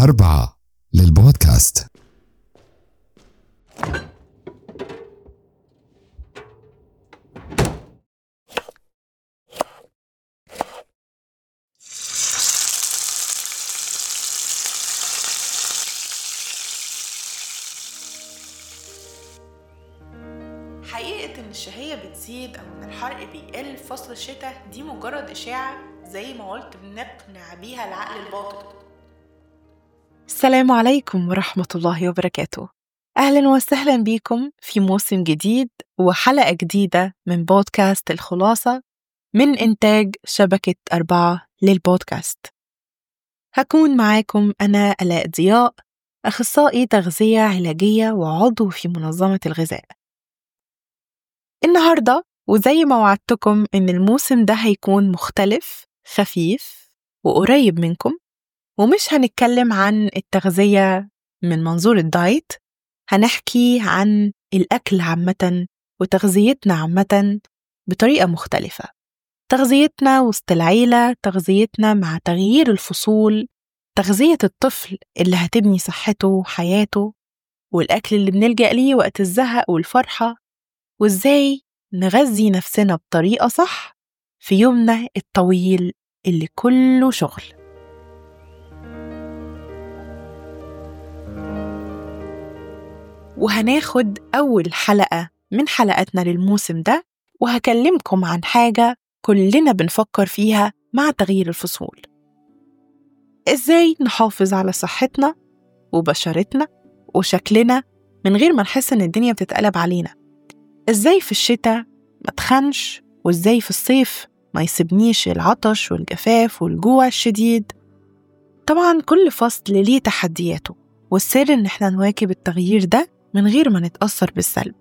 أربعة للبودكاست حقيقة إن الشهية بتزيد أو إن الحرق بيقل في فصل الشتاء دي مجرد إشاعة زي ما قلت بنقنع بيها العقل الباطن السلام عليكم ورحمة الله وبركاته أهلا وسهلا بيكم في موسم جديد وحلقة جديدة من بودكاست الخلاصة من إنتاج شبكة أربعة للبودكاست هكون معاكم أنا ألاء ضياء أخصائي تغذية علاجية وعضو في منظمة الغذاء النهاردة وزي ما وعدتكم إن الموسم ده هيكون مختلف خفيف وقريب منكم ومش هنتكلم عن التغذية من منظور الدايت هنحكي عن الأكل عامة وتغذيتنا عامة بطريقة مختلفة تغذيتنا وسط العيلة تغذيتنا مع تغيير الفصول تغذية الطفل اللي هتبني صحته وحياته والأكل اللي بنلجأ ليه وقت الزهق والفرحة وإزاي نغذي نفسنا بطريقة صح في يومنا الطويل اللي كله شغل وهناخد أول حلقة من حلقاتنا للموسم ده وهكلمكم عن حاجة كلنا بنفكر فيها مع تغيير الفصول إزاي نحافظ على صحتنا وبشرتنا وشكلنا من غير ما نحس إن الدنيا بتتقلب علينا إزاي في الشتاء ما تخنش وإزاي في الصيف ما يسيبنيش العطش والجفاف والجوع الشديد طبعا كل فصل ليه تحدياته والسر إن احنا نواكب التغيير ده من غير ما نتأثر بالسلب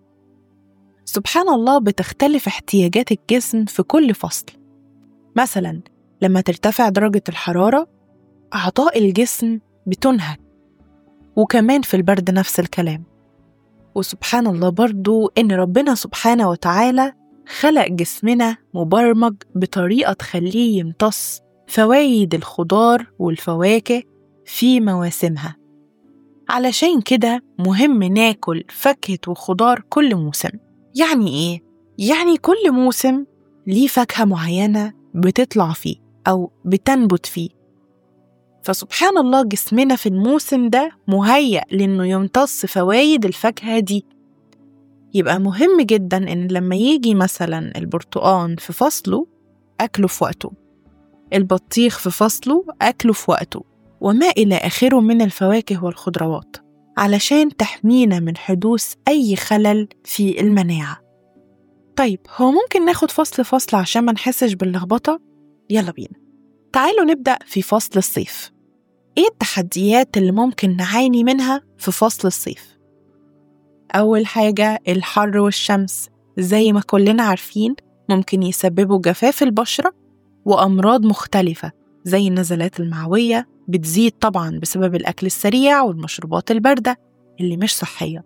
سبحان الله بتختلف احتياجات الجسم في كل فصل مثلا لما ترتفع درجة الحرارة أعضاء الجسم بتنهك وكمان في البرد نفس الكلام وسبحان الله برضو إن ربنا سبحانه وتعالى خلق جسمنا مبرمج بطريقة تخليه يمتص فوايد الخضار والفواكه في مواسمها علشان كده مهم ناكل فاكهة وخضار كل موسم يعني إيه؟ يعني كل موسم ليه فاكهة معينة بتطلع فيه أو بتنبت فيه فسبحان الله جسمنا في الموسم ده مهيأ لأنه يمتص فوايد الفاكهة دي يبقى مهم جدا إن لما يجي مثلا البرتقان في فصله أكله في وقته البطيخ في فصله أكله في وقته وما إلى آخره من الفواكه والخضروات علشان تحمينا من حدوث أي خلل في المناعة طيب هو ممكن ناخد فصل فصل عشان ما نحسش باللخبطة؟ يلا بينا تعالوا نبدأ في فصل الصيف إيه التحديات اللي ممكن نعاني منها في فصل الصيف؟ أول حاجة الحر والشمس زي ما كلنا عارفين ممكن يسببوا جفاف البشرة وأمراض مختلفة زي النزلات المعوية بتزيد طبعا بسبب الأكل السريع والمشروبات الباردة اللي مش صحية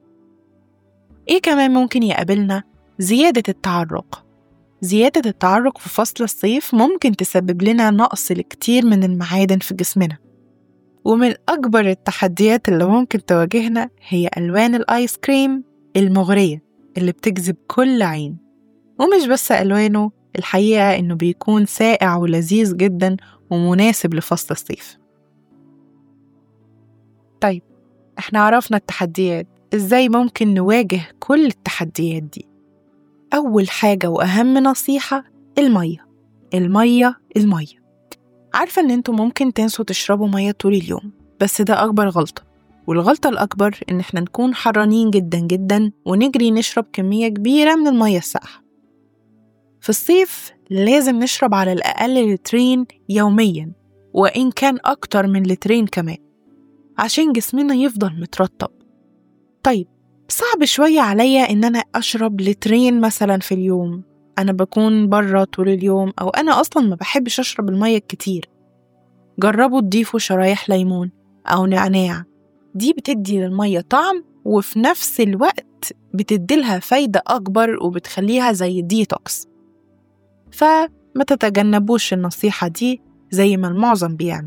إيه كمان ممكن يقابلنا؟ زيادة التعرق زيادة التعرق في فصل الصيف ممكن تسبب لنا نقص لكتير من المعادن في جسمنا ومن أكبر التحديات اللي ممكن تواجهنا هي ألوان الآيس كريم المغرية اللي بتجذب كل عين ومش بس ألوانه الحقيقة إنه بيكون ساقع ولذيذ جدا ومناسب لفصل الصيف طيب احنا عرفنا التحديات ازاي ممكن نواجه كل التحديات دي أول حاجة وأهم نصيحة المية المية المية عارفة إن انتوا ممكن تنسوا تشربوا مية طول اليوم بس ده أكبر غلطة والغلطة الأكبر إن احنا نكون حرانين جدا جدا ونجري نشرب كمية كبيرة من المية الساقعة في الصيف لازم نشرب على الأقل لترين يوميا وإن كان أكتر من لترين كمان عشان جسمنا يفضل مترطب طيب صعب شوية عليا إن أنا أشرب لترين مثلا في اليوم أنا بكون برا طول اليوم أو أنا أصلا ما بحبش أشرب المية كتير جربوا تضيفوا شرايح ليمون أو نعناع دي بتدي للمية طعم وفي نفس الوقت بتديلها فايدة أكبر وبتخليها زي ديتوكس فما تتجنبوش النصيحة دي زي ما المعظم بيعمل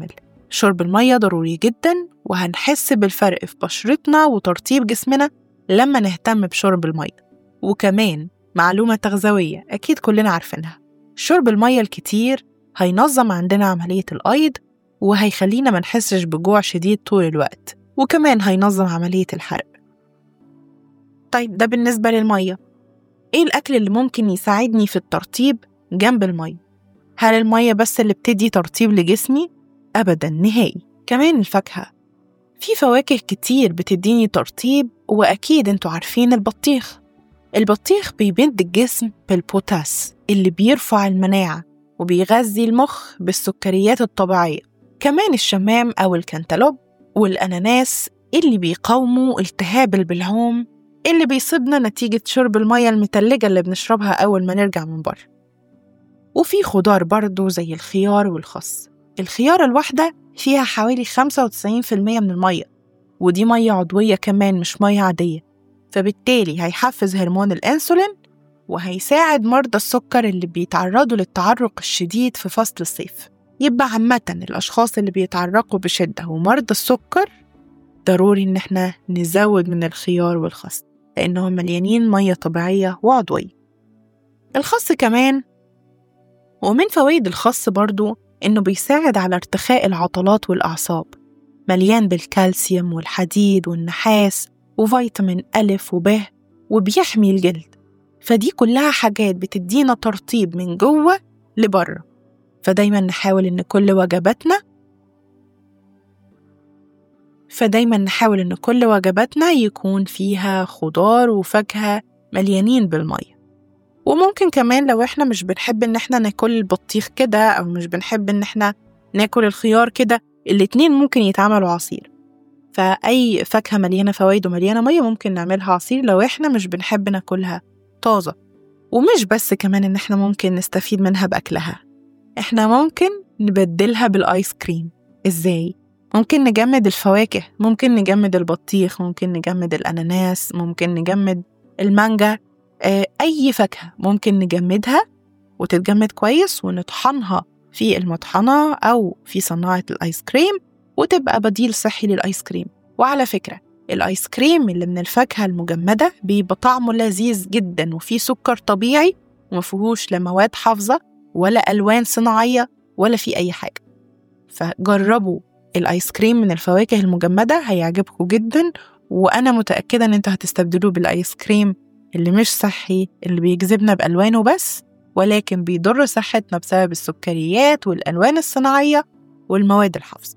شرب المية ضروري جدا وهنحس بالفرق في بشرتنا وترطيب جسمنا لما نهتم بشرب المية وكمان معلومة تغذوية أكيد كلنا عارفينها شرب المية الكتير هينظم عندنا عملية الأيض وهيخلينا ما نحسش بجوع شديد طول الوقت وكمان هينظم عملية الحرق طيب ده بالنسبة للمية إيه الأكل اللي ممكن يساعدني في الترطيب جنب المية؟ هل المية بس اللي بتدي ترطيب لجسمي؟ أبدا نهائي كمان الفاكهة في فواكه كتير بتديني ترطيب وأكيد انتوا عارفين البطيخ البطيخ بيمد الجسم بالبوتاس اللي بيرفع المناعة وبيغذي المخ بالسكريات الطبيعية كمان الشمام أو الكنتالوب والأناناس اللي بيقاوموا التهاب البلعوم اللي بيصيبنا نتيجة شرب المية المتلجة اللي بنشربها أول ما نرجع من بره وفي خضار برضو زي الخيار والخس الخيارة الواحدة فيها حوالي 95% من المية ودي مية عضوية كمان مش مية عادية فبالتالي هيحفز هرمون الأنسولين وهيساعد مرضى السكر اللي بيتعرضوا للتعرق الشديد في فصل الصيف يبقى عامة الأشخاص اللي بيتعرقوا بشدة ومرضى السكر ضروري إن احنا نزود من الخيار والخس لأنهم مليانين مية طبيعية وعضوية الخس كمان ومن فوائد الخس برضو إنه بيساعد على ارتخاء العضلات والأعصاب مليان بالكالسيوم والحديد والنحاس وفيتامين ألف وب وبيحمي الجلد فدي كلها حاجات بتدينا ترطيب من جوه لبره فدايما نحاول إن كل وجباتنا فدايما نحاول إن كل وجباتنا يكون فيها خضار وفاكهة مليانين بالمية وممكن كمان لو احنا مش بنحب ان احنا ناكل البطيخ كده او مش بنحب ان احنا ناكل الخيار كده الاتنين ممكن يتعملوا عصير فأي فاكهة مليانة فوايد ومليانة مية ممكن نعملها عصير لو احنا مش بنحب ناكلها طازة ومش بس كمان ان احنا ممكن نستفيد منها بأكلها احنا ممكن نبدلها بالآيس كريم ازاي؟ ممكن نجمد الفواكه ممكن نجمد البطيخ ممكن نجمد الأناناس ممكن نجمد المانجا آه، أي فاكهة ممكن نجمدها وتتجمد كويس ونطحنها في المطحنة أو في صناعة الآيس كريم وتبقى بديل صحي للآيس كريم وعلى فكرة الآيس كريم اللي من الفاكهة المجمدة بيبقى طعمه لذيذ جدا وفيه سكر طبيعي ومفيهوش لا مواد حافظة ولا ألوان صناعية ولا في أي حاجة فجربوا الآيس كريم من الفواكه المجمدة هيعجبكم جدا وأنا متأكدة إن أنتوا هتستبدلوه بالآيس كريم اللي مش صحي اللي بيجذبنا بألوانه بس ولكن بيضر صحتنا بسبب السكريات والألوان الصناعية والمواد الحافظة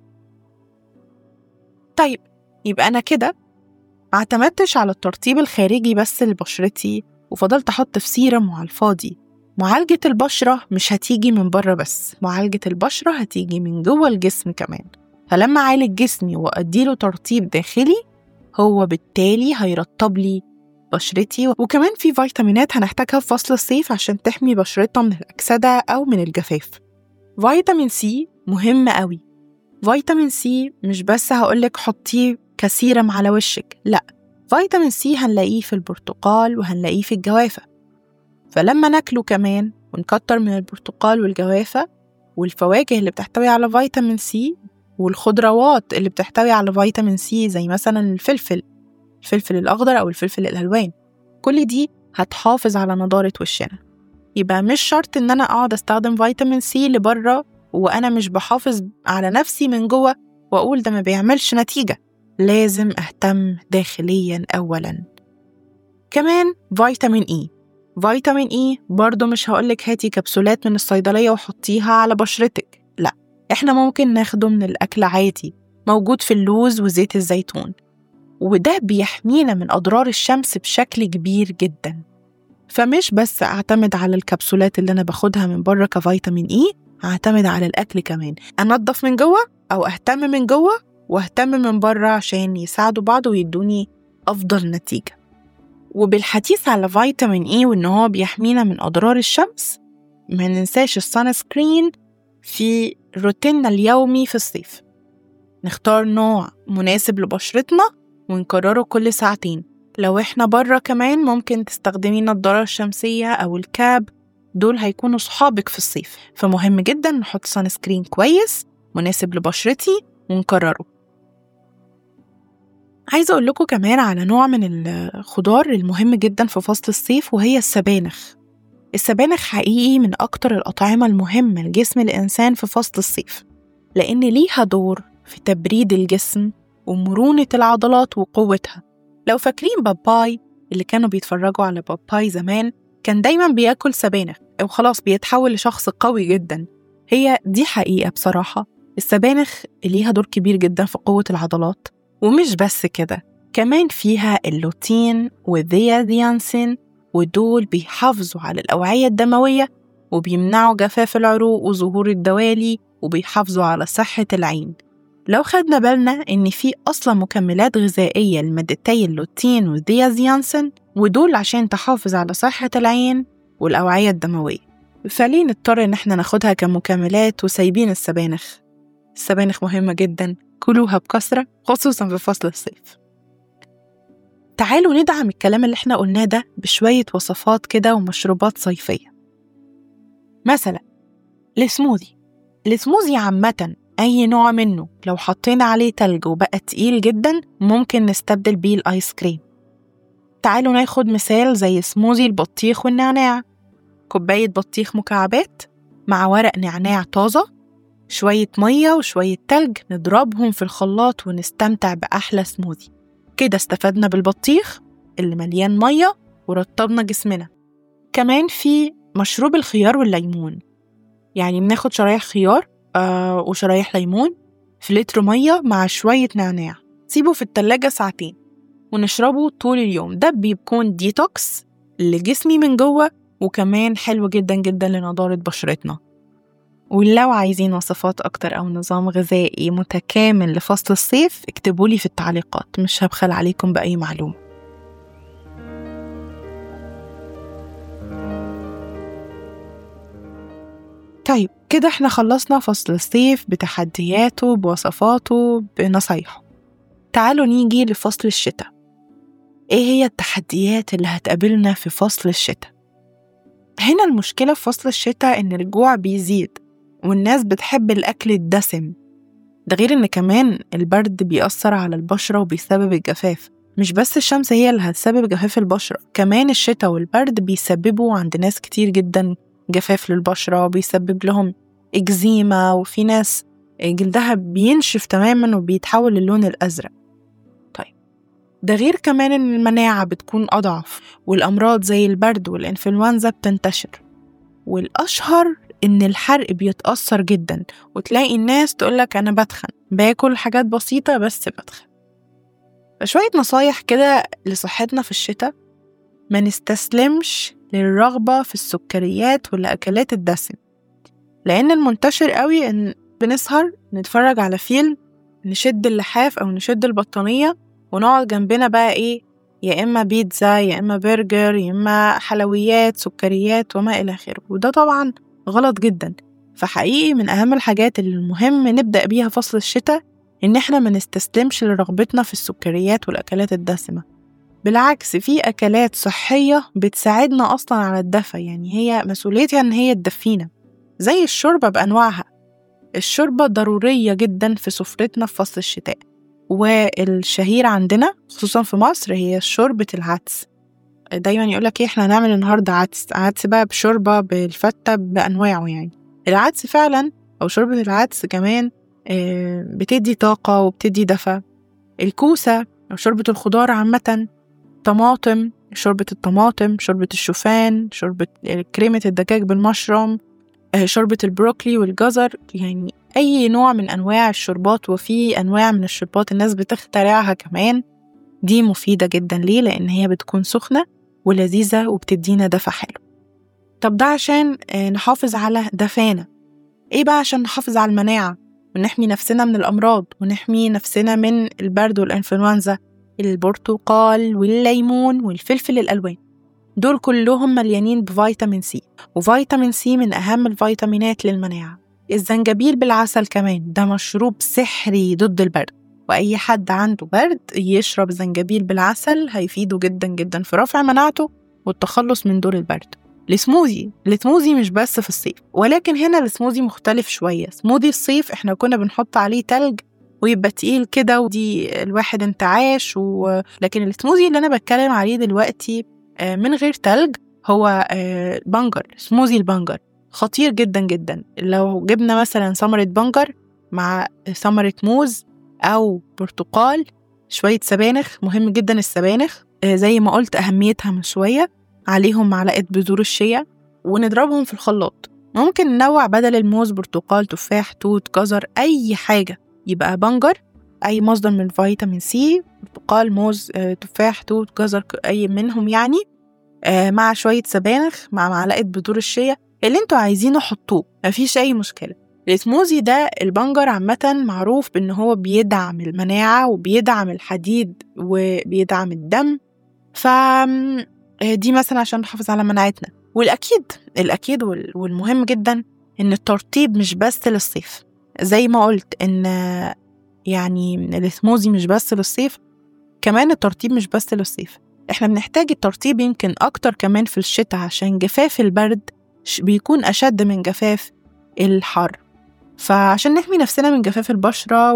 طيب يبقى أنا كده ما اعتمدتش على الترطيب الخارجي بس لبشرتي وفضلت أحط في سيرم وعلى الفاضي معالجة البشرة مش هتيجي من بره بس معالجة البشرة هتيجي من جوه الجسم كمان فلما أعالج جسمي وأديله ترطيب داخلي هو بالتالي هيرطب لي بشرتي وكمان في فيتامينات هنحتاجها في فصل الصيف عشان تحمي بشرتنا من الأكسدة أو من الجفاف فيتامين سي مهم قوي فيتامين سي مش بس هقولك حطيه كسيرم على وشك لا فيتامين سي هنلاقيه في البرتقال وهنلاقيه في الجوافة فلما ناكله كمان ونكتر من البرتقال والجوافة والفواكه اللي بتحتوي على فيتامين سي والخضروات اللي بتحتوي على فيتامين سي زي مثلا الفلفل الفلفل الأخضر أو الفلفل الألوان كل دي هتحافظ على نضارة وشنا يبقى مش شرط إن أنا أقعد أستخدم فيتامين سي لبره وأنا مش بحافظ على نفسي من جوه وأقول ده ما بيعملش نتيجة لازم أهتم داخليا أولا كمان فيتامين إي فيتامين إي برضه مش هقولك هاتي كبسولات من الصيدلية وحطيها على بشرتك لا إحنا ممكن ناخده من الأكل عادي موجود في اللوز وزيت الزيتون وده بيحمينا من أضرار الشمس بشكل كبير جدا فمش بس أعتمد على الكبسولات اللي أنا باخدها من بره كفيتامين إي أعتمد على الأكل كمان أنظف من جوه أو أهتم من جوه واهتم من بره عشان يساعدوا بعض ويدوني أفضل نتيجة وبالحديث على فيتامين إي وإن هو بيحمينا من أضرار الشمس ما ننساش السان سكرين في روتيننا اليومي في الصيف نختار نوع مناسب لبشرتنا ونكرره كل ساعتين لو احنا بره كمان ممكن تستخدمي النضارة الشمسية أو الكاب دول هيكونوا صحابك في الصيف فمهم جدا نحط سان سكرين كويس مناسب لبشرتي ونكرره عايزة أقول لكم كمان على نوع من الخضار المهم جدا في فصل الصيف وهي السبانخ السبانخ حقيقي من أكتر الأطعمة المهمة لجسم الإنسان في فصل الصيف لأن ليها دور في تبريد الجسم ومرونة العضلات وقوتها لو فاكرين باباي اللي كانوا بيتفرجوا على باباي زمان كان دايما بياكل سبانخ أو خلاص بيتحول لشخص قوي جدا هي دي حقيقة بصراحة السبانخ ليها دور كبير جدا في قوة العضلات ومش بس كده كمان فيها اللوتين والذياديانسين ودول بيحافظوا على الأوعية الدموية وبيمنعوا جفاف العروق وظهور الدوالي وبيحافظوا على صحة العين لو خدنا بالنا إن في أصلا مكملات غذائية لمادتي اللوتين والديازيانسين ودول عشان تحافظ على صحة العين والأوعية الدموية فليه نضطر إن احنا ناخدها كمكملات وسايبين السبانخ السبانخ مهمة جدا كلوها بكثرة خصوصا في فصل الصيف تعالوا ندعم الكلام اللي احنا قلناه ده بشوية وصفات كده ومشروبات صيفية مثلا السموذي السموذي عامة أي نوع منه لو حطينا عليه تلج وبقى تقيل جدا ممكن نستبدل بيه الآيس كريم تعالوا ناخد مثال زي سموذي البطيخ والنعناع كوباية بطيخ مكعبات مع ورق نعناع طازة شوية مية وشوية تلج نضربهم في الخلاط ونستمتع بأحلى سموذي كده استفدنا بالبطيخ اللي مليان مية ورطبنا جسمنا كمان في مشروب الخيار والليمون يعني بناخد شرايح خيار آه وشرايح ليمون في لتر مية مع شوية نعناع سيبه في التلاجة ساعتين ونشربه طول اليوم ده بيكون ديتوكس لجسمي من جوه وكمان حلو جدا جدا لنضارة بشرتنا ولو عايزين وصفات أكتر أو نظام غذائي متكامل لفصل الصيف اكتبولي في التعليقات مش هبخل عليكم بأي معلومة طيب كده احنا خلصنا فصل الصيف بتحدياته بوصفاته بنصايحه تعالوا نيجي لفصل الشتاء ايه هي التحديات اللي هتقابلنا في فصل الشتاء هنا المشكلة في فصل الشتاء إن الجوع بيزيد والناس بتحب الأكل الدسم ده غير إن كمان البرد بيأثر على البشرة وبيسبب الجفاف مش بس الشمس هي اللي هتسبب جفاف البشرة كمان الشتاء والبرد بيسببوا عند ناس كتير جدا جفاف للبشرة وبيسبب لهم إكزيما وفي ناس جلدها بينشف تماما وبيتحول للون الأزرق طيب ده غير كمان إن المناعة بتكون أضعف والأمراض زي البرد والإنفلونزا بتنتشر والأشهر إن الحرق بيتأثر جدا وتلاقي الناس تقولك أنا بتخن باكل حاجات بسيطة بس بتخن فشوية نصايح كده لصحتنا في الشتاء ما نستسلمش للرغبة في السكريات والأكلات الدسم لأن المنتشر قوي إن بنسهر نتفرج على فيلم نشد اللحاف أو نشد البطانية ونقعد جنبنا بقى إيه يا إما بيتزا يا إما برجر يا إما حلويات سكريات وما إلى آخره وده طبعا غلط جدا فحقيقي من أهم الحاجات اللي المهم نبدأ بيها فصل الشتاء إن إحنا ما نستسلمش لرغبتنا في السكريات والأكلات الدسمة بالعكس في أكلات صحية بتساعدنا أصلا على الدفى يعني هي مسؤوليتها إن هي تدفينا زي الشوربة بأنواعها الشوربة ضرورية جدا في سفرتنا في فصل الشتاء والشهير عندنا خصوصا في مصر هي شوربة العدس دايما يقولك ايه احنا هنعمل النهاردة عدس عدس بقى بشوربة بالفتة بأنواعه يعني العدس فعلا أو شوربة العدس كمان بتدي طاقة وبتدي دفى الكوسة أو شوربة الخضار عامة طماطم شوربة الطماطم شوربة الشوفان شوربة كريمة الدجاج بالمشروم شوربة البروكلي والجزر يعني أي نوع من أنواع الشربات وفي أنواع من الشربات الناس بتخترعها كمان دي مفيدة جدا ليه؟ لأن هي بتكون سخنة ولذيذة وبتدينا دفى حلو طب ده عشان نحافظ على دفانا إيه بقى عشان نحافظ على المناعة ونحمي نفسنا من الأمراض ونحمي نفسنا من البرد والإنفلونزا البرتقال والليمون والفلفل الألوان دول كلهم مليانين بفيتامين سي وفيتامين سي من أهم الفيتامينات للمناعة الزنجبيل بالعسل كمان ده مشروب سحري ضد البرد وأي حد عنده برد يشرب زنجبيل بالعسل هيفيده جدا جدا في رفع مناعته والتخلص من دور البرد السموذي السموذي مش بس في الصيف ولكن هنا السموذي مختلف شوية سموذي الصيف احنا كنا بنحط عليه تلج ويبقى تقيل كده ودي الواحد انتعاش و... لكن السموذي اللي انا بتكلم عليه دلوقتي آه، من غير تلج هو آه، بنجر سموذي البنجر خطير جدا جدا لو جبنا مثلا ثمرة بنجر مع ثمرة موز أو برتقال شوية سبانخ مهم جدا السبانخ آه، زي ما قلت أهميتها من شوية عليهم معلقة بذور الشيا ونضربهم في الخلاط ممكن ننوع بدل الموز برتقال تفاح توت جزر أي حاجة يبقى بنجر أي مصدر من فيتامين سي برتقال موز آه، تفاح توت جزر ك- أي منهم يعني آه، مع شوية سبانخ مع معلقة بذور الشيا اللي انتوا عايزينه حطوه مفيش أي مشكلة السموزي ده البنجر عامة معروف بإن هو بيدعم المناعة وبيدعم الحديد وبيدعم الدم ف دي مثلا عشان نحافظ على مناعتنا والأكيد الأكيد وال- والمهم جدا إن الترطيب مش بس للصيف زي ما قلت إن يعني السموزي مش بس للصيف كمان الترطيب مش بس للصيف احنا بنحتاج الترطيب يمكن أكتر كمان في الشتاء عشان جفاف البرد ش- بيكون أشد من جفاف الحر فعشان نحمي نفسنا من جفاف البشرة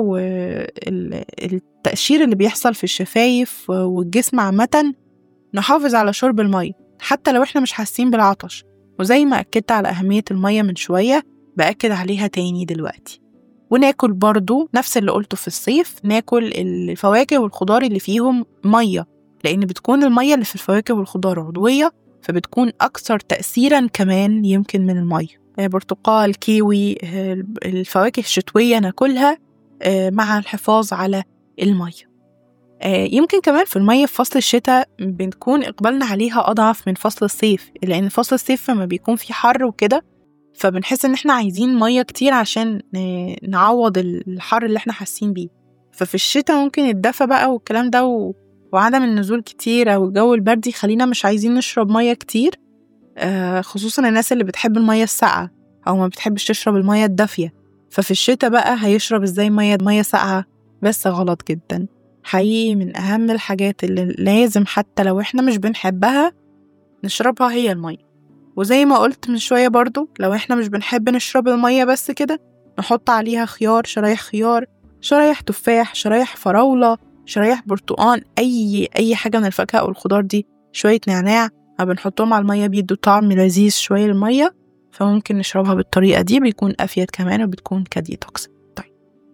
والتقشير اللي بيحصل في الشفايف والجسم عامة نحافظ على شرب المية حتى لو احنا مش حاسين بالعطش وزي ما أكدت على أهمية المية من شوية بأكد عليها تاني دلوقتي وناكل برضو نفس اللي قلته في الصيف ناكل الفواكه والخضار اللي فيهم مية لأن بتكون المية اللي في الفواكه والخضار عضوية فبتكون أكثر تأثيرا كمان يمكن من المية آه، برتقال كيوي آه، الفواكه الشتوية ناكلها آه، مع الحفاظ على المية آه، يمكن كمان في المية في فصل الشتاء بنكون إقبالنا عليها أضعف من فصل الصيف لأن فصل الصيف لما بيكون في حر وكده فبنحس إن إحنا عايزين مية كتير عشان ن- نعوض الحر اللي إحنا حاسين بيه ففي الشتاء ممكن الدفى بقى والكلام ده و... وعدم النزول كتير أو الجو البردي يخلينا مش عايزين نشرب مية كتير آه، خصوصا الناس اللي بتحب المية الساقعة أو ما بتحبش تشرب المية الدافية ففي الشتاء بقى هيشرب ازاي مية مية ساقعة بس غلط جدا حقيقي من أهم الحاجات اللي لازم حتى لو احنا مش بنحبها نشربها هي المية وزي ما قلت من شوية برضو لو احنا مش بنحب نشرب المية بس كده نحط عليها خيار شرايح خيار شرايح تفاح شرايح فراولة شرايح برتقان أي أي حاجة من الفاكهة أو الخضار دي شوية نعناع ما بنحطهم على المية بيدوا طعم لذيذ شوية للمية فممكن نشربها بالطريقة دي بيكون أفيد كمان وبتكون كديتوكس طيب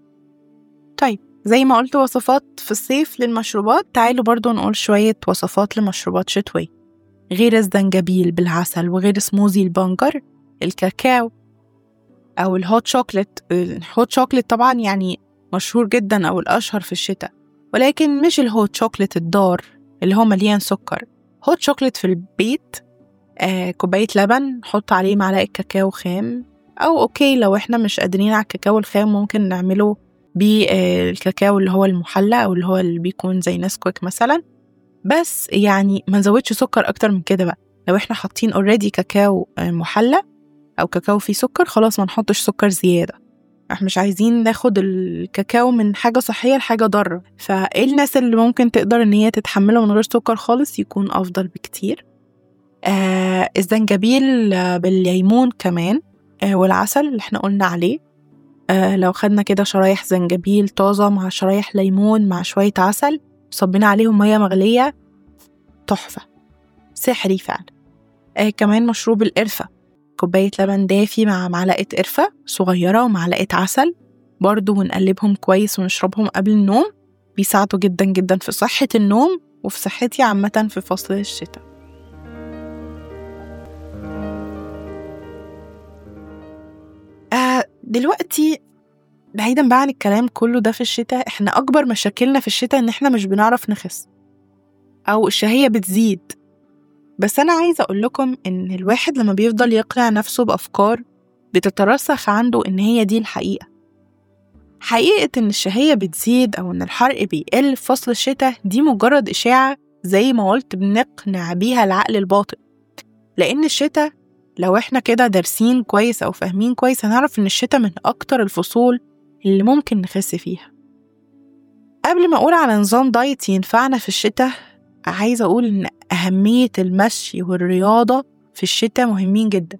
طيب زي ما قلت وصفات في الصيف للمشروبات تعالوا برضو نقول شوية وصفات لمشروبات شتوية غير الزنجبيل بالعسل وغير سموزي البنجر الكاكاو أو الهوت شوكليت الهوت شوكليت طبعا يعني مشهور جدا أو الأشهر في الشتاء ولكن مش الهوت شوكليت الدار اللي هو مليان سكر هوت شوكليت في البيت آه كوباية لبن نحط عليه معلقة كاكاو خام أو أوكي لو إحنا مش قادرين على الكاكاو الخام ممكن نعمله بالكاكاو اللي هو المحلى أو اللي هو اللي بيكون زي نسكويك مثلا بس يعني ما نزودش سكر أكتر من كده بقى لو إحنا حاطين اوريدي كاكاو آه، محلى أو كاكاو فيه سكر خلاص ما نحطش سكر زيادة احنا مش عايزين ناخد الكاكاو من حاجة صحية لحاجة ضارة فايه الناس اللي ممكن تقدر ان هي تتحمله من غير سكر خالص يكون افضل بكتير آه الزنجبيل آه، بالليمون كمان آه والعسل اللي احنا قلنا عليه آه لو خدنا كده شرايح زنجبيل طازة مع شرايح ليمون مع شوية عسل وصبينا عليهم مية مغلية تحفة سحري فعلا آه كمان مشروب القرفة كوباية لبن دافي مع معلقة قرفة صغيرة ومعلقة عسل برضو ونقلبهم كويس ونشربهم قبل النوم بيساعدوا جدا جدا في صحة النوم وفي صحتي عامة في فصل الشتاء آه دلوقتي بعيدا بقى عن الكلام كله ده في الشتاء احنا أكبر مشاكلنا في الشتاء إن احنا مش بنعرف نخس أو الشهية بتزيد بس أنا عايزة أقول لكم إن الواحد لما بيفضل يقنع نفسه بأفكار بتترسخ عنده إن هي دي الحقيقة حقيقة إن الشهية بتزيد أو إن الحرق بيقل في فصل الشتاء دي مجرد إشاعة زي ما قلت بنقنع بيها العقل الباطن لأن الشتاء لو إحنا كده دارسين كويس أو فاهمين كويس هنعرف إن الشتاء من أكتر الفصول اللي ممكن نخس فيها قبل ما أقول على نظام دايت ينفعنا في الشتاء عايزة أقول إن أهمية المشي والرياضة في في الشتاء مهمين جدا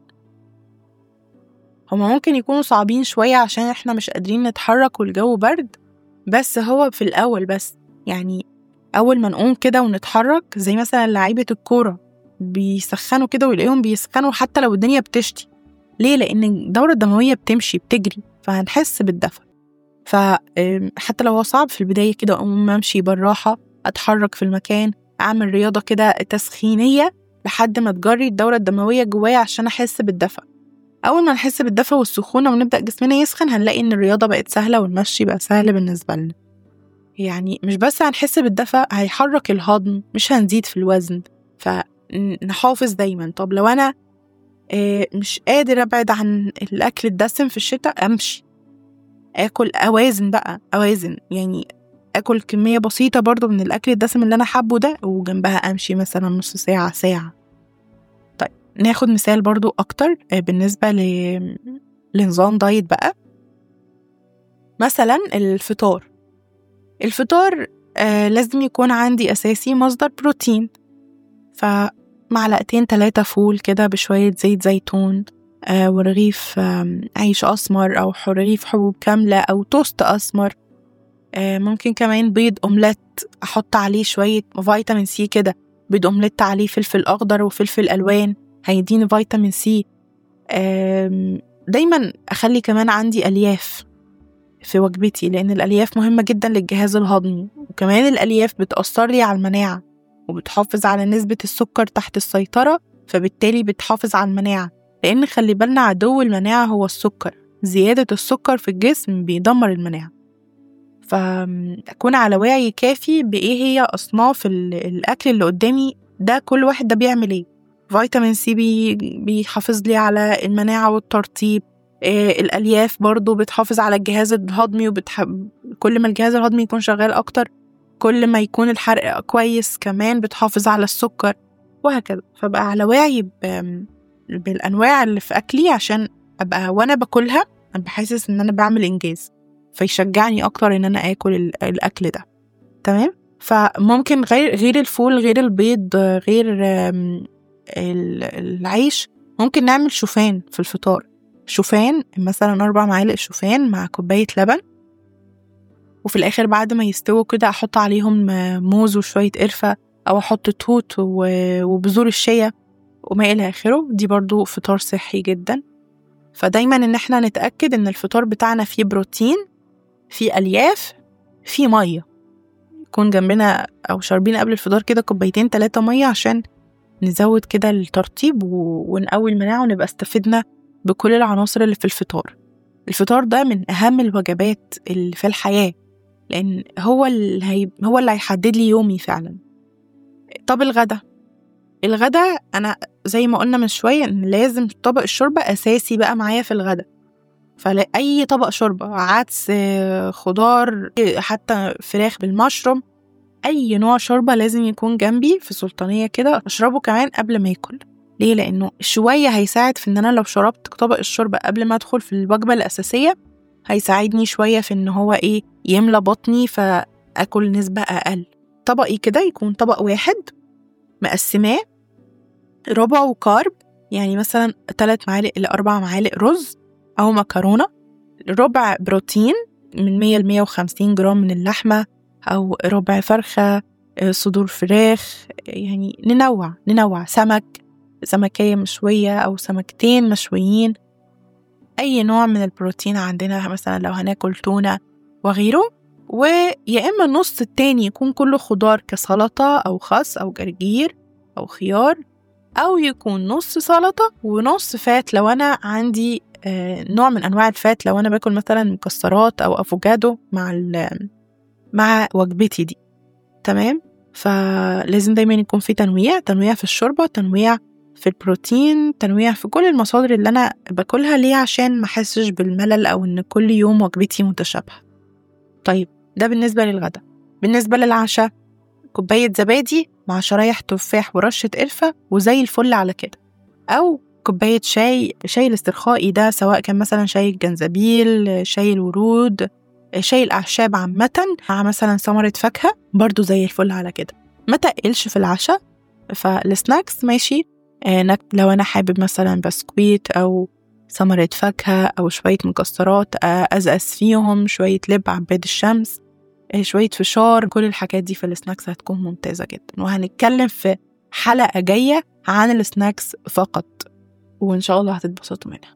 هما ممكن يكونوا صعبين شوية عشان احنا مش قادرين نتحرك والجو برد بس هو في الأول بس يعني أول ما نقوم كده ونتحرك زي مثلا لعيبة الكورة بيسخنوا كده ويلاقيهم بيسخنوا حتى لو الدنيا بتشتي ليه؟ لأن الدورة الدموية بتمشي بتجري فهنحس بالدفى فحتى لو هو صعب في البداية كده أقوم أمشي بالراحة أتحرك في المكان أعمل رياضة كده تسخينية لحد ما تجري الدورة الدموية جوايا عشان أحس بالدفى أول ما نحس بالدفى والسخونة ونبدأ جسمنا يسخن هنلاقي إن الرياضة بقت سهلة والمشي بقى سهل بالنسبة لنا يعني مش بس هنحس بالدفى هيحرك الهضم مش هنزيد في الوزن فنحافظ دايما طب لو أنا مش قادر أبعد عن الأكل الدسم في الشتاء أمشي آكل أوازن بقى أوازن يعني آكل كمية بسيطة برضو من الأكل الدسم اللي أنا حابه ده وجنبها أمشي مثلا نص ساعة ساعة طيب ناخد مثال برضو أكتر بالنسبة ل... لنظام دايت بقى مثلا الفطار الفطار آه لازم يكون عندي أساسي مصدر بروتين فمعلقتين تلاتة فول كده بشوية زيت زيتون آه ورغيف آه عيش أسمر أو رغيف حبوب كاملة أو توست أسمر آه ممكن كمان بيض أومليت أحط عليه شوية فيتامين سي كده بيض أومليت عليه فلفل أخضر وفلفل ألوان هيديني فيتامين سي دايما أخلي كمان عندي ألياف في وجبتي لأن الألياف مهمة جدا للجهاز الهضمي وكمان الألياف بتأثر لي على المناعة وبتحافظ على نسبة السكر تحت السيطرة فبالتالي بتحافظ على المناعة لأن خلي بالنا عدو المناعة هو السكر زيادة السكر في الجسم بيدمر المناعة فأكون على وعي كافي بإيه هي أصناف الأكل اللي قدامي ده كل واحد ده بيعمل إيه فيتامين سي بي بيحافظ لي على المناعة والترطيب إيه الألياف برضو بتحافظ على الجهاز الهضمي وبتح... كل ما الجهاز الهضمي يكون شغال أكتر كل ما يكون الحرق كويس كمان بتحافظ على السكر وهكذا فبقى على وعي ب... بالأنواع اللي في أكلي عشان أبقى وأنا باكلها أنا بحسس إن أنا بعمل إنجاز فيشجعني أكتر إن أنا آكل الأكل ده تمام فممكن غير غير الفول غير البيض غير العيش ممكن نعمل شوفان في الفطار شوفان مثلا أربع معالق شوفان مع كوباية لبن وفي الآخر بعد ما يستووا كده أحط عليهم موز وشوية قرفة أو أحط توت وبذور الشيا وما إلى آخره دي برضو فطار صحي جدا فدايما إن احنا نتأكد إن الفطار بتاعنا فيه بروتين فيه ألياف فيه مية يكون جنبنا أو شاربين قبل الفطار كده كوبايتين تلاتة مية عشان نزود كده الترطيب ونقوي المناعة ونبقى استفدنا بكل العناصر اللي في الفطار الفطار ده من أهم الوجبات اللي في الحياة لأن هو اللي هي... هو اللي هيحدد لي يومي فعلا طب الغدا الغدا أنا زي ما قلنا من شوية إن لازم طبق الشوربة أساسي بقى معايا في الغدا فأي طبق شوربة عدس خضار حتى فراخ بالمشروم أي نوع شوربة لازم يكون جنبي في سلطانية كده أشربه كمان قبل ما آكل ليه؟ لأنه شوية هيساعد في إن أنا لو شربت طبق الشوربة قبل ما أدخل في الوجبة الأساسية هيساعدني شوية في إن هو إيه يملى بطني فأكل نسبة أقل طبقي كده يكون طبق واحد مقسماه ربع وكارب يعني مثلا تلات معالق لأربع معالق رز أو مكرونة ربع بروتين من مية لمية وخمسين جرام من اللحمة أو ربع فرخة صدور فراخ يعني ننوع ننوع سمك سمكية مشوية أو سمكتين مشويين أي نوع من البروتين عندنا مثلا لو هناكل تونة وغيره ويا إما النص التاني يكون كله خضار كسلطة أو خس أو جرجير أو خيار أو يكون نص سلطة ونص فات لو أنا عندي نوع من أنواع الفات لو أنا باكل مثلا مكسرات أو أفوكادو مع مع وجبتي دي تمام فلازم دايما يكون في تنويع تنويع في الشوربة تنويع في البروتين تنويع في كل المصادر اللي أنا باكلها ليه عشان ما أحسش بالملل أو إن كل يوم وجبتي متشابهة طيب ده بالنسبة للغدا بالنسبة للعشاء كوباية زبادي مع شرايح تفاح ورشة قرفة وزي الفل على كده أو كوباية شاي شاي الاسترخائي ده سواء كان مثلا شاي الجنزبيل شاي الورود شاي الأعشاب عامة مع مثلا ثمرة فاكهة برضو زي الفل على كده ما تقلش في العشاء فالسناكس ماشي آه لو أنا حابب مثلا بسكويت أو ثمرة فاكهة أو شوية مكسرات آه أزقز فيهم شوية لب عباد الشمس آه شوية فشار كل الحاجات دي في السناكس هتكون ممتازة جدا وهنتكلم في حلقة جاية عن السناكس فقط وإن شاء الله هتتبسطوا منها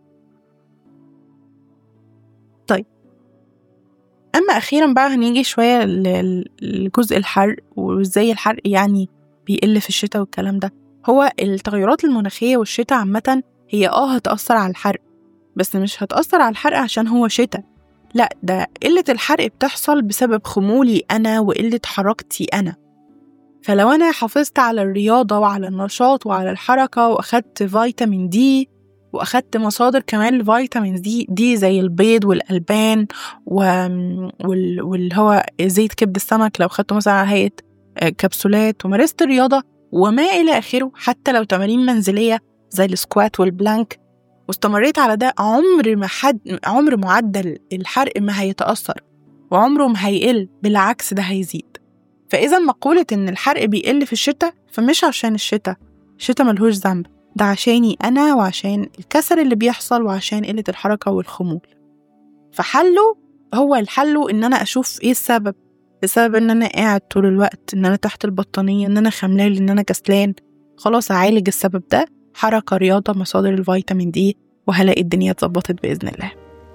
طيب أما أخيرا بقى هنيجي شوية لجزء الحرق وإزاي الحرق يعني بيقل في الشتاء والكلام ده هو التغيرات المناخية والشتاء عامة هي اه هتأثر على الحرق بس مش هتأثر على الحرق عشان هو شتاء لا ده قلة الحرق بتحصل بسبب خمولي أنا وقلة حركتي أنا فلو أنا حافظت على الرياضة وعلى النشاط وعلى الحركة وأخدت فيتامين دي وأخدت مصادر كمان لفيتامين دي دي زي البيض والألبان واللي هو زيت كبد السمك لو خدته مثلا على هيئة آه، كبسولات ومارست الرياضة وما إلى آخره حتى لو تمارين منزلية زي السكوات والبلانك واستمريت على ده عمر ما حد عمر معدل الحرق ما هيتأثر وعمره ما هيقل بالعكس ده هيزيد فإذا مقولة إن الحرق بيقل في الشتاء فمش عشان الشتاء الشتاء ملهوش ذنب ده عشاني أنا وعشان الكسر اللي بيحصل وعشان قلة الحركة والخمول فحله هو الحل إن أنا أشوف إيه السبب بسبب إن أنا قاعد طول الوقت إن أنا تحت البطانية إن أنا خملان إن أنا كسلان خلاص أعالج السبب ده حركة رياضة مصادر الفيتامين دي وهلاقي الدنيا اتظبطت بإذن الله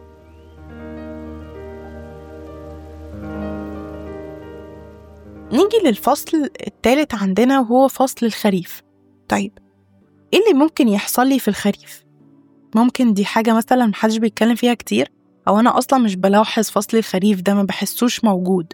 نيجي للفصل الثالث عندنا وهو فصل الخريف طيب ايه اللي ممكن يحصل لي في الخريف ممكن دي حاجة مثلا محدش بيتكلم فيها كتير أو أنا أصلا مش بلاحظ فصل الخريف ده ما بحسوش موجود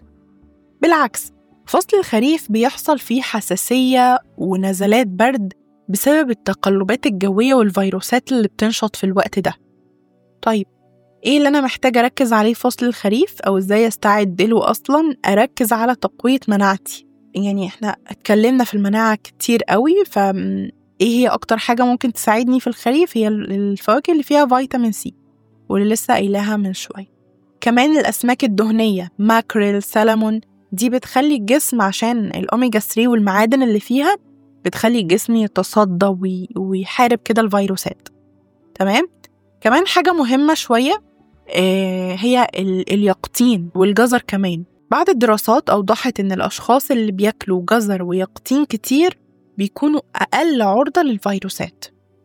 بالعكس فصل الخريف بيحصل فيه حساسية ونزلات برد بسبب التقلبات الجوية والفيروسات اللي بتنشط في الوقت ده طيب ايه اللي انا محتاجة اركز عليه في فصل الخريف او ازاي استعد له اصلا اركز على تقوية مناعتي يعني احنا اتكلمنا في المناعة كتير قوي ف ايه هي اكتر حاجة ممكن تساعدني في الخريف هي الفواكه اللي فيها فيتامين سي واللي لسه قايلاها من شوية كمان الأسماك الدهنية ماكريل سالمون دي بتخلي الجسم عشان الأوميجا 3 والمعادن اللي فيها بتخلي الجسم يتصدى ويحارب كده الفيروسات تمام كمان حاجة مهمة شوية آه، هي اليقطين والجزر كمان بعض الدراسات أوضحت إن الأشخاص اللي بياكلوا جزر ويقطين كتير بيكونوا أقل عرضة للفيروسات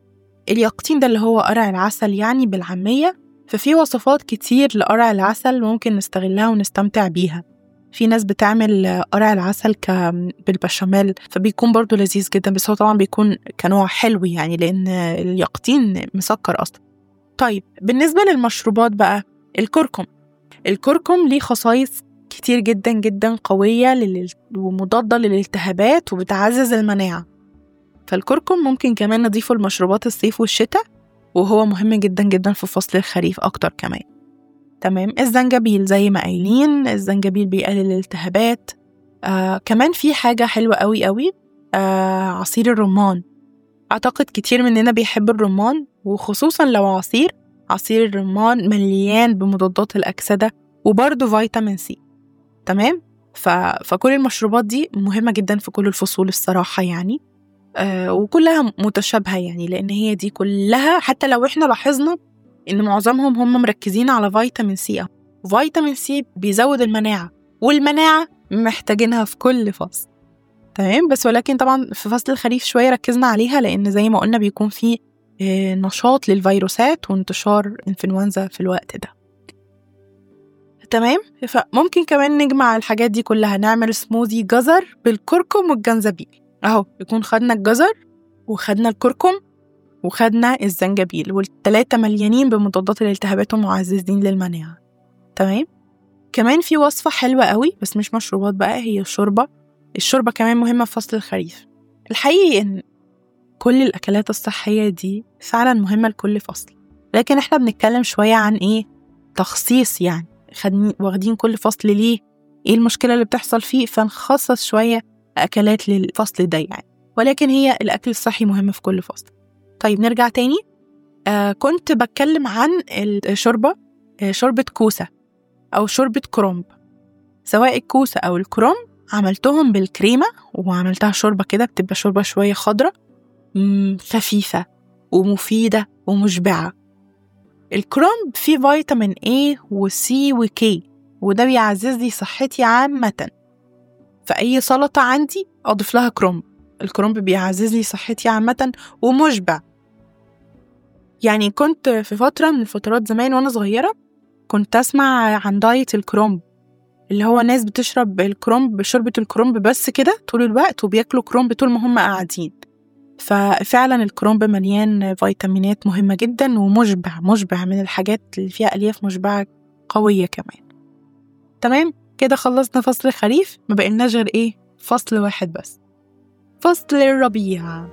اليقطين ده اللي هو قرع العسل يعني بالعامية ففي وصفات كتير لقرع العسل ممكن نستغلها ونستمتع بيها في ناس بتعمل قرع العسل ك بالبشاميل فبيكون برضو لذيذ جدا بس هو طبعا بيكون كنوع حلو يعني لأن اليقطين مسكر أصلا طيب بالنسبة للمشروبات بقى الكركم الكركم ليه خصائص كتير جدا جدا قوية لل... ومضادة للالتهابات وبتعزز المناعة فالكركم ممكن كمان نضيفه لمشروبات الصيف والشتاء وهو مهم جدا جدا في فصل الخريف أكتر كمان تمام الزنجبيل زي ما قايلين الزنجبيل بيقلل الالتهابات آه كمان في حاجة حلوة قوي قوي آه عصير الرمان أعتقد كتير مننا بيحب الرمان وخصوصا لو عصير عصير الرمان مليان بمضادات الأكسدة وبرضه فيتامين سي تمام ف... فكل المشروبات دي مهمة جدا في كل الفصول الصراحة يعني آه وكلها متشابهة يعني لأن هي دي كلها حتى لو إحنا لاحظنا إن معظمهم هم مركزين على فيتامين سي فيتامين سي بيزود المناعة والمناعة محتاجينها في كل فصل تمام بس ولكن طبعا في فصل الخريف شوية ركزنا عليها لأن زي ما قلنا بيكون في آه، نشاط للفيروسات وانتشار انفلونزا في الوقت ده تمام فممكن كمان نجمع الحاجات دي كلها نعمل سموذي جزر بالكركم والجنزبيل اهو يكون خدنا الجزر وخدنا الكركم وخدنا الزنجبيل والتلاتة مليانين بمضادات الالتهابات ومعززين للمناعة تمام كمان في وصفة حلوة قوي بس مش مشروبات بقى هي الشوربة الشوربة كمان مهمة في فصل الخريف الحقيقي إن كل الأكلات الصحية دي فعلا مهمة لكل فصل لكن احنا بنتكلم شوية عن ايه تخصيص يعني خدين واخدين كل فصل ليه ايه المشكلة اللي بتحصل فيه فنخصص شوية أكلات للفصل ده يعني ولكن هي الأكل الصحي مهم في كل فصل طيب نرجع تاني آه كنت بتكلم عن الشوربة آه شوربة كوسة أو شوربة كرومب سواء الكوسة أو الكرومب عملتهم بالكريمة وعملتها شوربة كده بتبقى شوربة شوية خضرة مم، خفيفة ومفيدة ومشبعة الكرنب فيه فيتامين A و C و K وده بيعزز لي صحتي عامة فأي سلطة عندي أضيف لها كرنب الكرنب بيعزز لي صحتي عامة ومشبع يعني كنت في فترة من الفترات زمان وأنا صغيرة كنت أسمع عن دايت الكرنب اللي هو ناس بتشرب الكرنب شوربة الكرنب بس كده طول الوقت وبياكلوا كرنب طول ما هم قاعدين ففعلا الكرنب مليان فيتامينات مهمة جدا ومشبع مشبع من الحاجات اللي فيها ألياف مشبعة قوية كمان تمام كده خلصنا فصل الخريف ما بقيناش غير ايه فصل واحد بس فصل الربيع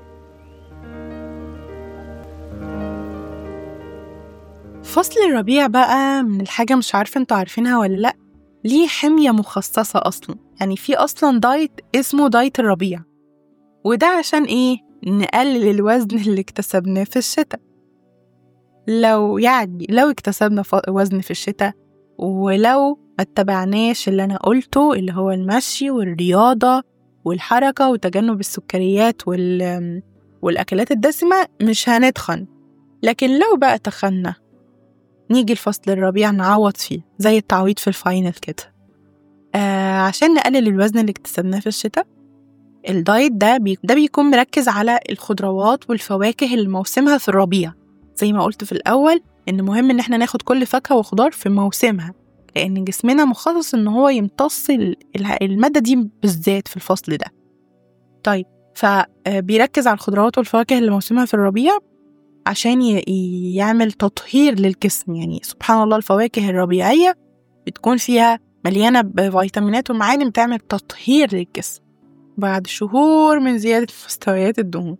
فصل الربيع بقى من الحاجة مش عارفة انتوا عارفينها ولا لأ ليه حمية مخصصة أصلا يعني في أصلا دايت اسمه دايت الربيع وده عشان إيه؟ نقلل الوزن اللي اكتسبناه في الشتاء لو يعني لو اكتسبنا ف- وزن في الشتاء ولو ما اتبعناش اللي أنا قلته اللي هو المشي والرياضة والحركة وتجنب السكريات وال والأكلات الدسمة مش هنتخن لكن لو بقى تخنا نيجي الفصل الربيع نعوض فيه زي التعويض في الفاينل كده آه عشان نقلل الوزن اللي اكتسبناه في الشتاء الدايت ده بي... ده بيكون مركز على الخضروات والفواكه اللي موسمها في الربيع زي ما قلت في الأول إن مهم إن احنا ناخد كل فاكهة وخضار في موسمها لأن جسمنا مخصص إن هو يمتص ال- ال- المادة دي بالذات في الفصل ده طيب فبيركز على الخضروات والفواكه اللي موسمها في الربيع عشان ي- ي- يعمل تطهير للجسم يعني سبحان الله الفواكه الربيعية بتكون فيها مليانة بفيتامينات ومعادن بتعمل تطهير للجسم بعد شهور من زيادة مستويات الدهون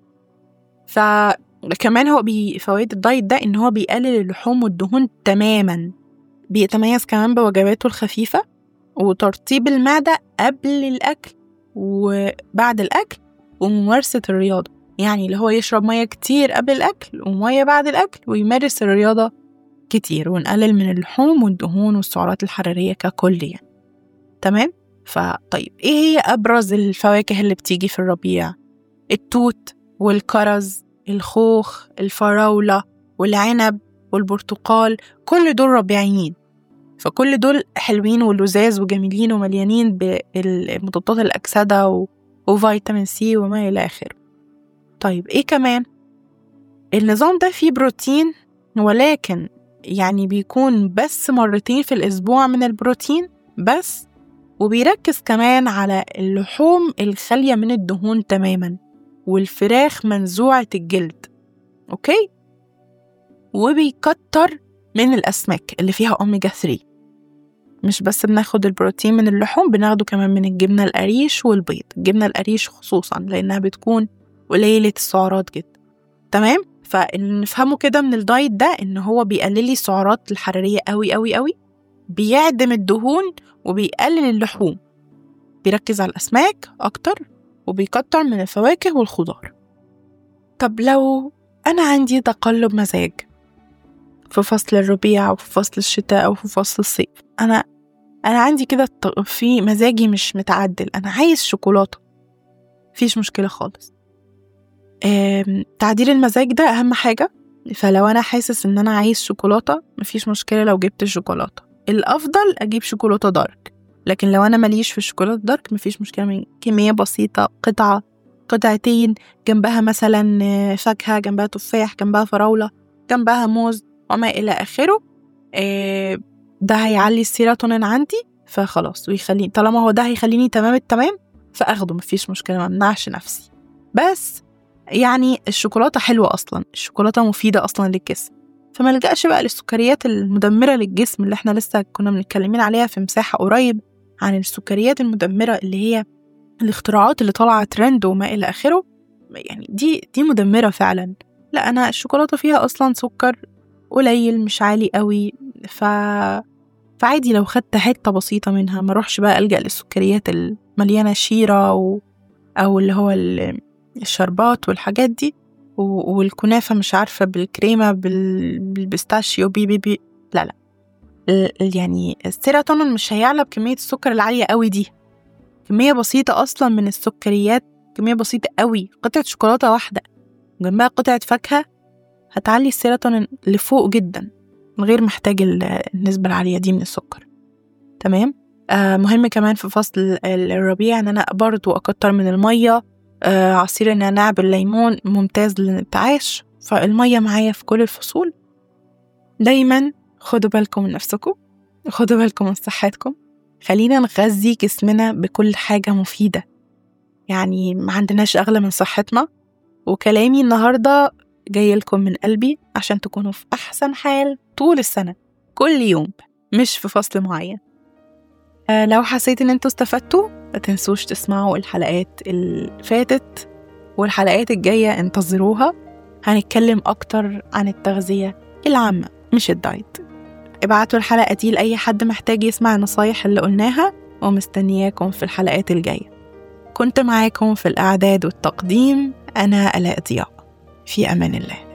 فكمان هو بي فوائد الدايت ده إن هو بيقلل اللحوم والدهون تماما بيتميز كمان بوجباته الخفيفة وترطيب المعدة قبل الأكل وبعد الأكل وممارسة الرياضة يعني اللي هو يشرب مية كتير قبل الأكل ومية بعد الأكل ويمارس الرياضة كتير ونقلل من اللحوم والدهون والسعرات الحرارية ككل يعني تمام؟ فطيب إيه هي أبرز الفواكه اللي بتيجي في الربيع؟ التوت والكرز الخوخ الفراولة والعنب والبرتقال كل دول ربيعيين فكل دول حلوين ولذاذ وجميلين ومليانين بمضادات الأكسدة و... وفيتامين سي وما إلى آخره طيب إيه كمان؟ النظام ده فيه بروتين ولكن يعني بيكون بس مرتين في الأسبوع من البروتين بس وبيركز كمان على اللحوم الخالية من الدهون تماما والفراخ منزوعة الجلد أوكي؟ وبيكتر من الأسماك اللي فيها أوميجا 3 مش بس بناخد البروتين من اللحوم بناخده كمان من الجبنة القريش والبيض الجبنة القريش خصوصا لأنها بتكون قليلة السعرات جدا تمام فنفهمه كده من الدايت ده إن هو بيقلل لي السعرات الحرارية قوي قوي قوي بيعدم الدهون وبيقلل اللحوم بيركز على الأسماك أكتر وبيكتر من الفواكه والخضار طب لو أنا عندي تقلب مزاج في فصل الربيع أو في فصل الشتاء أو في فصل الصيف أنا أنا عندي كده الط- في مزاجي مش متعدل أنا عايز شوكولاتة مفيش مشكلة خالص آم، تعديل المزاج ده أهم حاجة فلو أنا حاسس إن أنا عايز شوكولاتة مفيش مشكلة لو جبت شوكولاتة الأفضل أجيب شوكولاتة دارك لكن لو أنا ماليش في الشوكولاتة دارك مفيش مشكلة من كمية بسيطة قطعة قطعتين جنبها مثلا آه، فاكهة جنبها تفاح جنبها فراولة جنبها موز وما إلى آخره آه، ده هيعلي السيروتونين عندي فخلاص ويخليني طالما هو ده هيخليني تمام التمام فاخده مفيش مشكلة ما امنعش نفسي بس يعني الشوكولاتة حلوة أصلا الشوكولاتة مفيدة أصلا للجسم فما لجأش بقى للسكريات المدمرة للجسم اللي احنا لسه كنا بنتكلمين عليها في مساحة قريب عن السكريات المدمرة اللي هي الاختراعات اللي طالعة ترند وما إلى آخره يعني دي دي مدمرة فعلا لا أنا الشوكولاتة فيها أصلا سكر قليل مش عالي قوي ف فعادي لو خدت حتة بسيطة منها ما اروحش بقى ألجأ للسكريات المليانة شيرة و... أو اللي هو ال- الشربات والحاجات دي و... والكنافة مش عارفة بالكريمة بال... بالبيستاشيو بي بي بي لا لا ال- يعني السيروتونين مش هيعلى بكمية السكر العالية قوي دي كمية بسيطة أصلا من السكريات كمية بسيطة قوي قطعة شوكولاتة واحدة وجنبها قطعة فاكهة هتعلي السيروتونين لفوق جدا من غير محتاج ال- النسبة العالية دي من السكر تمام آه مهم كمان في فصل ال- الربيع ان انا برضو اكتر من المية آه عصير النعناع بالليمون ممتاز للانتعاش فالمية معايا في كل الفصول دايما خدوا بالكم من نفسكم خدوا بالكم من صحتكم خلينا نغذي جسمنا بكل حاجة مفيدة يعني ما عندناش أغلى من صحتنا وكلامي النهاردة جاي لكم من قلبي عشان تكونوا في أحسن حال طول السنة كل يوم مش في فصل معين آه، لو حسيت إن انتوا استفدتوا ما تنسوش تسمعوا الحلقات اللي فاتت والحلقات الجاية انتظروها هنتكلم أكتر عن التغذية العامة مش الدايت ابعتوا الحلقة دي لأي حد محتاج يسمع النصايح اللي قلناها ومستنياكم في الحلقات الجاية كنت معاكم في الإعداد والتقديم أنا ألاء ضياء في أمان الله